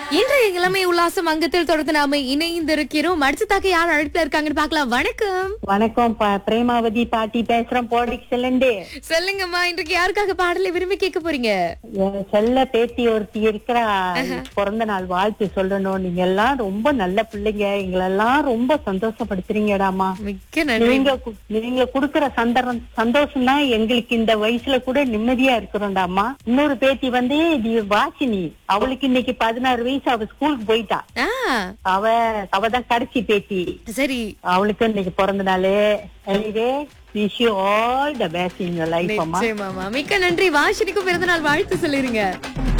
இன்றைய இளமை உல்லாசம் அங்கத்தில் தொடர்ந்து நாம இணைந்திருக்கிறோம் அடுத்ததாக யார் அழைப்புல இருக்காங்கன்னு பார்க்கலாம் வணக்கம் வணக்கம் ப- பிரேமாவதி பாட்டி பேசுறேன் போடிக் செல்லண்டு சொல்லுங்கம்மா இன்றைக்கு யாருக்காக பாடலை விரும்பி கேட்க போறீங்க என் செல்ல பேத்தி ஒருத்தி இருக்கிறா பிறந்த நாள் வாழ்த்து சொல்லணும் நீங்க எல்லாம் ரொம்ப நல்ல பிள்ளைங்க எங்களெல்லாம் ரொம்ப சந்தோஷப்படுத்துறீங்கடாமா மிக்க நன்றி நீங்க கு- நீங்க குடுக்கற சந்தர்ப்பம் சந்தோஷம் தான் எங்களுக்கு இந்த வயசுல கூட நிம்மதியா இருக்கிறோம்டாமா இன்னொரு பேத்தி வந்து இது வாசினி அவளுக்கு இன்னைக்கு பதினாறு வயசு அவ ஸ்கூலுக்கு போயிட்டா ஆ அவ அவ தான் கடைசி பேத்தி சரி அவளுக்கு இன்னைக்கு பிறந்த நாள் anyway wish you all the best in life அம்மா நிச்சயமாமா மிக்க நன்றி வாஷினிக்கும் பிறந்த நாள் வாழ்த்து சொல்லிருங்க